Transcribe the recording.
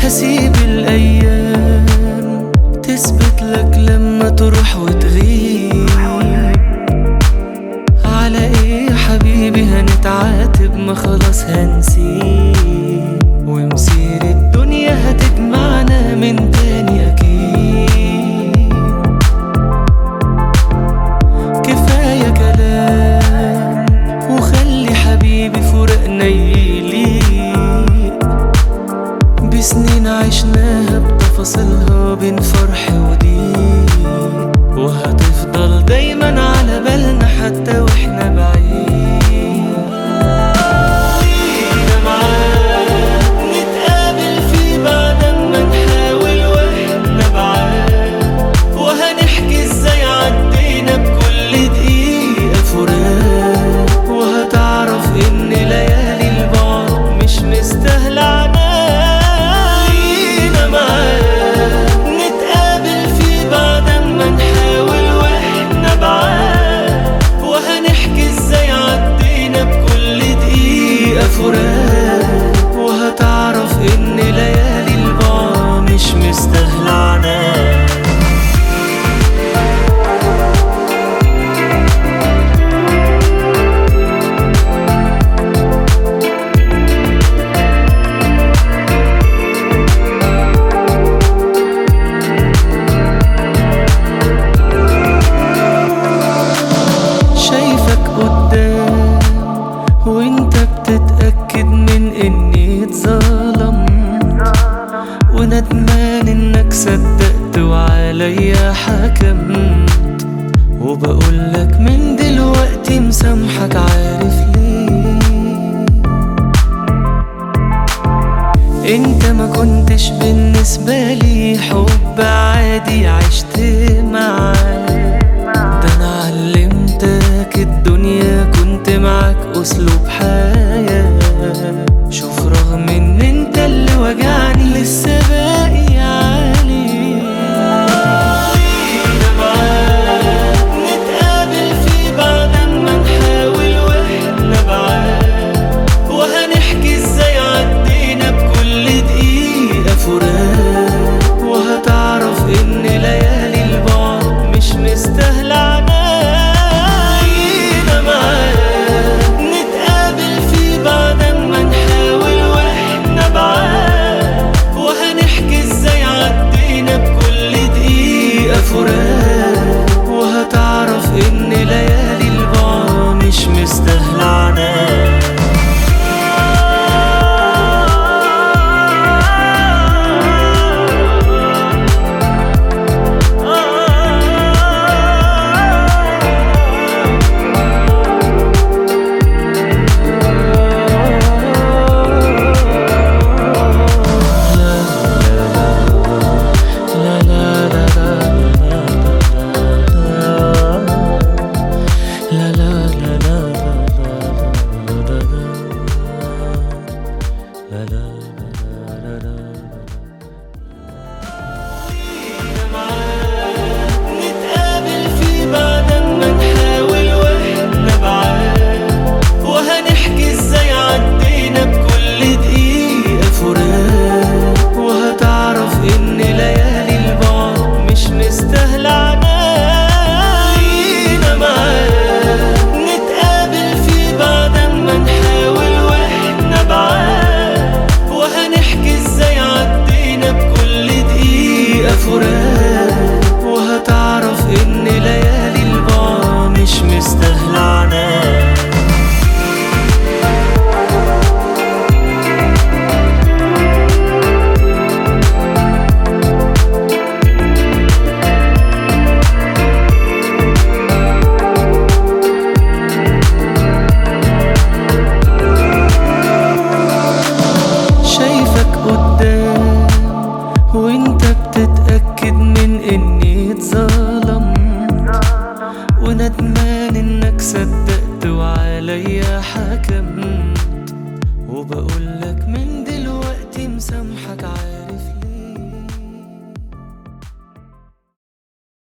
هسيب الأيام تثبت لك لما تروح وتغيب على ايه يا حبيبي هنتعاتب ما خلاص هنسيب ومسير الدنيا هتجمعنا من تاني اكيد كفاية كلام وخلي حبيبي فراقنا يليق بسنين عشناها بتفاصيلها بين فرح وضيق وهتفضل دايما على بالنا حتى واحنا بعيد لينا معاك نتقابل في بعد ما نحاول واحنا بعاد وهنحكي ازاي عدينا بكل دقيقة فراق وهتعرف ان ليالي البعد مش مستاهلة عناء لينا معاك نتقابل في بعد ما نحاول واحنا بعاد وهنحكي ازاي عدينا بكل دقيقة فراق وهتعرف ان ليالي البعد مش مستاهلة عناء شايفك قدام وانت بتتأكد من اني اتظلمت وندمان انك صدقت وعليا حكمت وبقولك من دلوقتي مسامحك عارف ليه انت ما كنتش بالنسبة لي حب عادي عشت معاك ده انا علمتك الدنيا كنت معاك اسلوب حياة شوف رغم ان انت اللي وجعني لسه باقي عليك لينا معاك نتقابل في بعد ما نحاول واحنا بعاد وهنحكي ازاي عدينا بكل دقيقة فراق وهتعرف ان ليالي البعد مش مستاهلة عناء لينا معاك نتقابل في بعد ما نحاول واحنا بعاد وهنحكي ازاي عدينا بكل دقيقة فراق وهتعرف ان ليالي البعد مش مستاهلة عناء نتقابل في بعد ما نحاول واحنا بعاد وهنحكي ازاي عدينا بكل دقيقة فراق وهتعرف ان ليالي البعد مش مستاهلة عناء لينا معاك نتقابل في بعد ما نحاول واحنا بعاد وهنحكي ازاي عدينا بكل دقيقة فراق وهتعرف ان ليالي البعد مش مستاهلة عناء شايفك قدام وانت بتتأكد من اني اتظلمت وندمان انك صدقت وعليا حكمت وبقول